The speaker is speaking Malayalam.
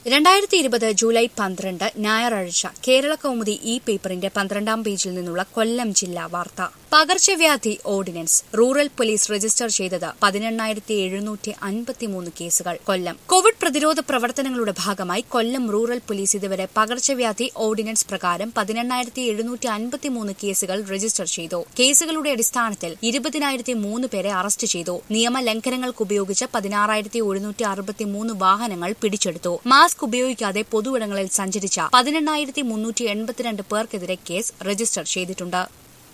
രണ്ടായിരത്തി ഇരുപത് ജൂലൈ പന്ത്രണ്ട് ഞായറാഴ്ച കേരള കൗമുദി ഈ പേപ്പറിന്റെ പന്ത്രണ്ടാം പേജിൽ നിന്നുള്ള കൊല്ലം ജില്ലാ വാർത്ത പകർച്ചവ്യാധി ഓർഡിനൻസ് റൂറൽ പോലീസ് രജിസ്റ്റർ ചെയ്തത് പതിനെണ്ണായിരത്തി എഴുന്നൂറ്റി അൻപത്തിമൂന്ന് കേസുകൾ കൊല്ലം കോവിഡ് പ്രതിരോധ പ്രവർത്തനങ്ങളുടെ ഭാഗമായി കൊല്ലം റൂറൽ പോലീസ് ഇതുവരെ പകർച്ചവ്യാധി ഓർഡിനൻസ് പ്രകാരം പതിനെണ്ണായിരത്തി എഴുന്നൂറ്റി അൻപത്തിമൂന്ന് കേസുകൾ രജിസ്റ്റർ ചെയ്തു കേസുകളുടെ അടിസ്ഥാനത്തിൽ ഇരുപതിനായിരത്തി മൂന്ന് പേരെ അറസ്റ്റ് ചെയ്തു നിയമലംഘനങ്ങൾക്ക് ഉപയോഗിച്ച പതിനാറായിരത്തി ഒരുന്നൂറ്റി അറുപത്തിമൂന്ന് വാഹനങ്ങൾ പിടിച്ചെടുത്തു മാസ്ക് ഉപയോഗിക്കാതെ പൊതുവിടങ്ങളിൽ സഞ്ചരിച്ച പതിനെണ്ണായിരത്തി മുന്നൂറ്റി എൺപത്തിരണ്ട് പേർക്കെതിരെ കേസ് രജിസ്റ്റർ ചെയ്തിട്ടുണ്ട്